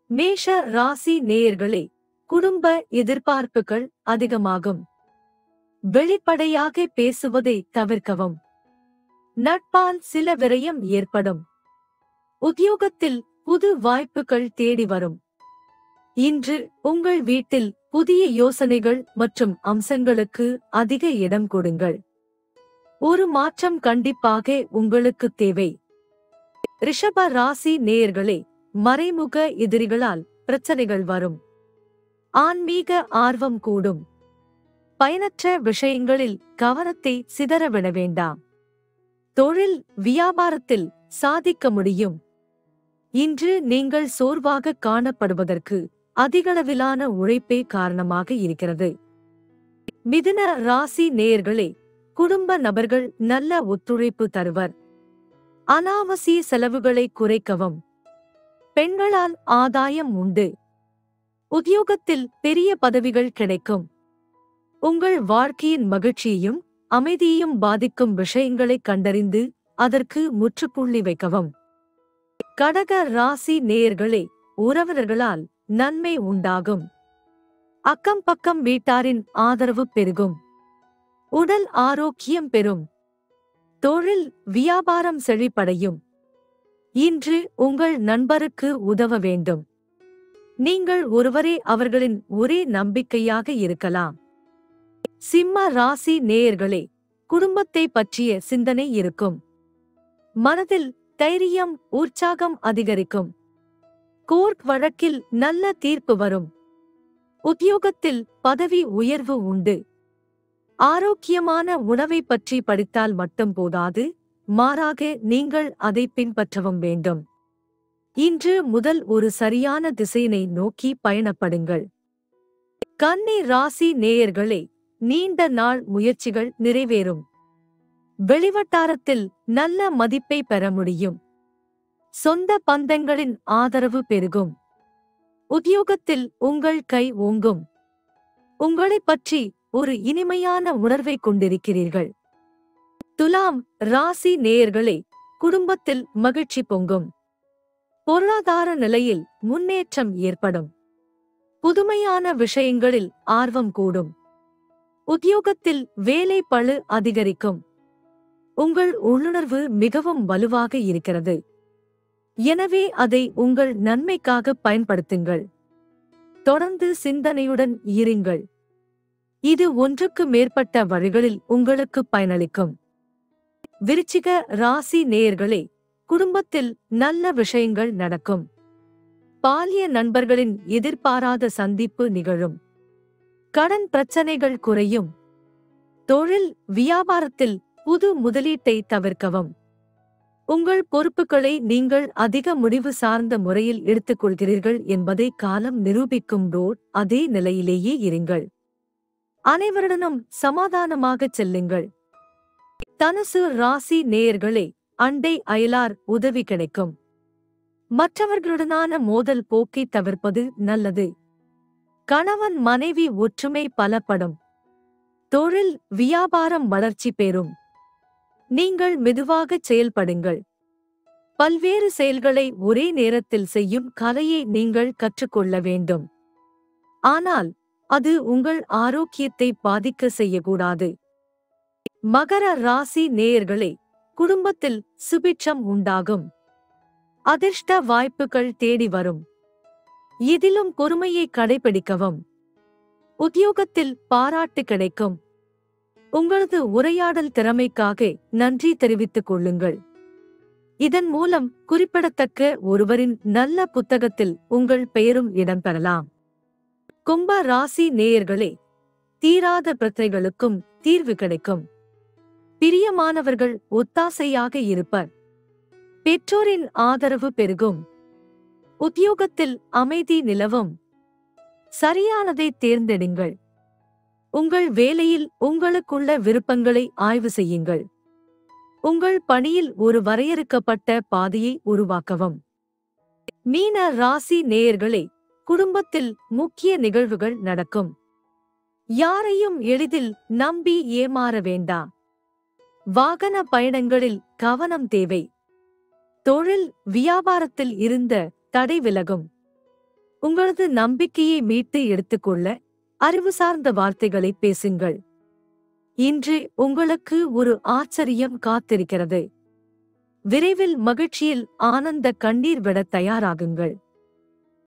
மேஷ ராசி நேயர்களே குடும்ப எதிர்பார்ப்புகள் அதிகமாகும் வெளிப்படையாக பேசுவதை தவிர்க்கவும் நட்பால் சில விரயம் ஏற்படும் உத்தியோகத்தில் புது வாய்ப்புகள் தேடி வரும் இன்று உங்கள் வீட்டில் புதிய யோசனைகள் மற்றும் அம்சங்களுக்கு அதிக இடம் கொடுங்கள் ஒரு மாற்றம் கண்டிப்பாக உங்களுக்கு தேவை ரிஷப ராசி நேயர்களே மறைமுக எதிரிகளால் பிரச்சனைகள் வரும் ஆன்மீக ஆர்வம் கூடும் பயனற்ற விஷயங்களில் கவனத்தை சிதறவிட வேண்டாம் தொழில் வியாபாரத்தில் சாதிக்க முடியும் இன்று நீங்கள் சோர்வாக காணப்படுவதற்கு அதிகளவிலான உழைப்பே காரணமாக இருக்கிறது மிதுன ராசி நேயர்களே குடும்ப நபர்கள் நல்ல ஒத்துழைப்பு தருவர் அனாவசிய செலவுகளை குறைக்கவும் பெண்களால் ஆதாயம் உண்டு உத்தியோகத்தில் பெரிய பதவிகள் கிடைக்கும் உங்கள் வாழ்க்கையின் மகிழ்ச்சியையும் அமைதியையும் பாதிக்கும் விஷயங்களை கண்டறிந்து அதற்கு முற்றுப்புள்ளி வைக்கவும் கடக ராசி நேயர்களே உறவினர்களால் நன்மை உண்டாகும் அக்கம் பக்கம் வீட்டாரின் ஆதரவு பெருகும் உடல் ஆரோக்கியம் பெறும் தொழில் வியாபாரம் செழிப்படையும் இன்று உங்கள் நண்பருக்கு உதவ வேண்டும் நீங்கள் ஒருவரே அவர்களின் ஒரே நம்பிக்கையாக இருக்கலாம் சிம்ம ராசி நேயர்களே குடும்பத்தை பற்றிய சிந்தனை இருக்கும் மனதில் தைரியம் உற்சாகம் அதிகரிக்கும் கோர்ட் வழக்கில் நல்ல தீர்ப்பு வரும் உத்தியோகத்தில் பதவி உயர்வு உண்டு ஆரோக்கியமான உணவை பற்றி படித்தால் மட்டும் போதாது மாறாக நீங்கள் அதை பின்பற்றவும் வேண்டும் இன்று முதல் ஒரு சரியான திசையினை நோக்கி பயணப்படுங்கள் கன்னி ராசி நேயர்களே நீண்ட நாள் முயற்சிகள் நிறைவேறும் வெளிவட்டாரத்தில் நல்ல மதிப்பை பெற முடியும் சொந்த பந்தங்களின் ஆதரவு பெருகும் உத்தியோகத்தில் உங்கள் கை ஓங்கும் உங்களைப் பற்றி ஒரு இனிமையான உணர்வை கொண்டிருக்கிறீர்கள் துலாம் ராசி நேயர்களே குடும்பத்தில் மகிழ்ச்சி பொங்கும் பொருளாதார நிலையில் முன்னேற்றம் ஏற்படும் புதுமையான விஷயங்களில் ஆர்வம் கூடும் உத்தியோகத்தில் வேலை பளு அதிகரிக்கும் உங்கள் உள்ளுணர்வு மிகவும் வலுவாக இருக்கிறது எனவே அதை உங்கள் நன்மைக்காக பயன்படுத்துங்கள் தொடர்ந்து சிந்தனையுடன் இருங்கள் இது ஒன்றுக்கு மேற்பட்ட வழிகளில் உங்களுக்கு பயனளிக்கும் விருச்சிக ராசி நேயர்களே குடும்பத்தில் நல்ல விஷயங்கள் நடக்கும் பாலிய நண்பர்களின் எதிர்பாராத சந்திப்பு நிகழும் கடன் பிரச்சனைகள் குறையும் தொழில் வியாபாரத்தில் புது முதலீட்டை தவிர்க்கவும் உங்கள் பொறுப்புகளை நீங்கள் அதிக முடிவு சார்ந்த முறையில் எடுத்துக்கொள்கிறீர்கள் என்பதை காலம் நிரூபிக்கும் ரோட் அதே நிலையிலேயே இருங்கள் அனைவருடனும் சமாதானமாகச் செல்லுங்கள் தனுசு ராசி நேயர்களே அண்டை அயலார் உதவி கிடைக்கும் மற்றவர்களுடனான மோதல் போக்கை தவிர்ப்பது நல்லது கணவன் மனைவி ஒற்றுமை பலப்படும் தொழில் வியாபாரம் வளர்ச்சி பெறும் நீங்கள் மெதுவாகச் செயல்படுங்கள் பல்வேறு செயல்களை ஒரே நேரத்தில் செய்யும் கலையை நீங்கள் கற்றுக்கொள்ள வேண்டும் ஆனால் அது உங்கள் ஆரோக்கியத்தை பாதிக்க செய்யக்கூடாது மகர ராசி நேயர்களே குடும்பத்தில் சுபிட்சம் உண்டாகும் அதிர்ஷ்ட வாய்ப்புகள் தேடி வரும் இதிலும் பொறுமையை கடைபிடிக்கவும் உத்தியோகத்தில் பாராட்டு கிடைக்கும் உங்களது உரையாடல் திறமைக்காக நன்றி தெரிவித்துக் கொள்ளுங்கள் இதன் மூலம் குறிப்பிடத்தக்க ஒருவரின் நல்ல புத்தகத்தில் உங்கள் பெயரும் இடம்பெறலாம் கும்ப ராசி நேயர்களே தீராத பிரச்சனைகளுக்கும் தீர்வு கிடைக்கும் பிரியமானவர்கள் ஒத்தாசையாக இருப்பர் பெற்றோரின் ஆதரவு பெருகும் உத்தியோகத்தில் அமைதி நிலவும் சரியானதை தேர்ந்தெடுங்கள் உங்கள் வேலையில் உங்களுக்குள்ள விருப்பங்களை ஆய்வு செய்யுங்கள் உங்கள் பணியில் ஒரு வரையறுக்கப்பட்ட பாதையை உருவாக்கவும் மீன ராசி நேயர்களே குடும்பத்தில் முக்கிய நிகழ்வுகள் நடக்கும் யாரையும் எளிதில் நம்பி ஏமாற வேண்டாம் வாகன பயணங்களில் கவனம் தேவை தொழில் வியாபாரத்தில் இருந்த தடை விலகும் உங்களது நம்பிக்கையை மீட்டு எடுத்துக்கொள்ள அறிவு சார்ந்த வார்த்தைகளை பேசுங்கள் இன்று உங்களுக்கு ஒரு ஆச்சரியம் காத்திருக்கிறது விரைவில் மகிழ்ச்சியில் ஆனந்த கண்ணீர் விட தயாராகுங்கள்